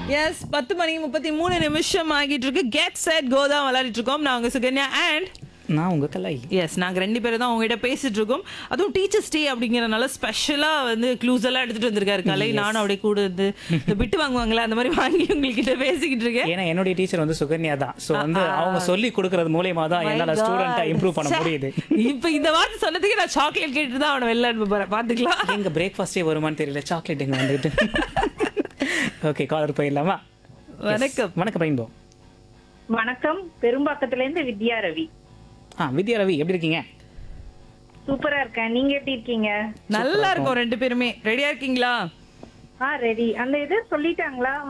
S பத்து மணி முப்பத்தி மூணு நிமிஷம் ஆகிட்டு இருக்கு கெட் செட் கோ தான் விளையாடிட்டு இருக்கோம் நான் உங்க சுகன்யா அண்ட் நான் உங்க கலை எஸ் நாங்க ரெண்டு பேரும் தான் உங்ககிட்ட பேசிட்டு இருக்கோம் அதுவும் டீச்சர்ஸ் டே அப்படிங்கறதுனால ஸ்பெஷலா வந்து க்ளூஸ் எல்லாம் எடுத்துட்டு வந்திருக்காரு கலை நானும் அப்படியே கூட இருந்து இந்த பிட்டு வாங்குவாங்களே அந்த மாதிரி வாங்கி உங்ககிட்ட பேசிக்கிட்டு இருக்கேன் ஏன்னா என்னுடைய டீச்சர் வந்து சுகன்யா தான் ஸோ வந்து அவங்க சொல்லி கொடுக்கறது மூலியமா தான் என்னால My God. ஸ்டூடெண்ட்டை இம்ப்ரூவ் பண்ண ச்சே. முடியுது இப்ப இந்த வார்த்தை சொன்னதுக்கு நான் சாக்லேட் கேட்டு தான் அவனை வெளில அனுப்ப போறேன் பாத்துக்கலாம் எங்க பிரேக்ஃபாஸ்டே வருமான்னு தெரியல சாக்லேட் எங்க வந்துட்டு ஓகே காலர் போயிடலாமா வணக்கம் வணக்கம் ரெயின்போ வணக்கம் பெரும்பாக்கத்துல இருந்து வித்யா ரவி ஆ வித்யா ரவி எப்படி இருக்கீங்க சூப்பரா இருக்கேன் நீங்க எப்படி இருக்கீங்க நல்லா இருக்கும் ரெண்டு பேருமே ரெடியா இருக்கீங்களா ஆ ரெடி அந்த இது சொல்லிட்டாங்களா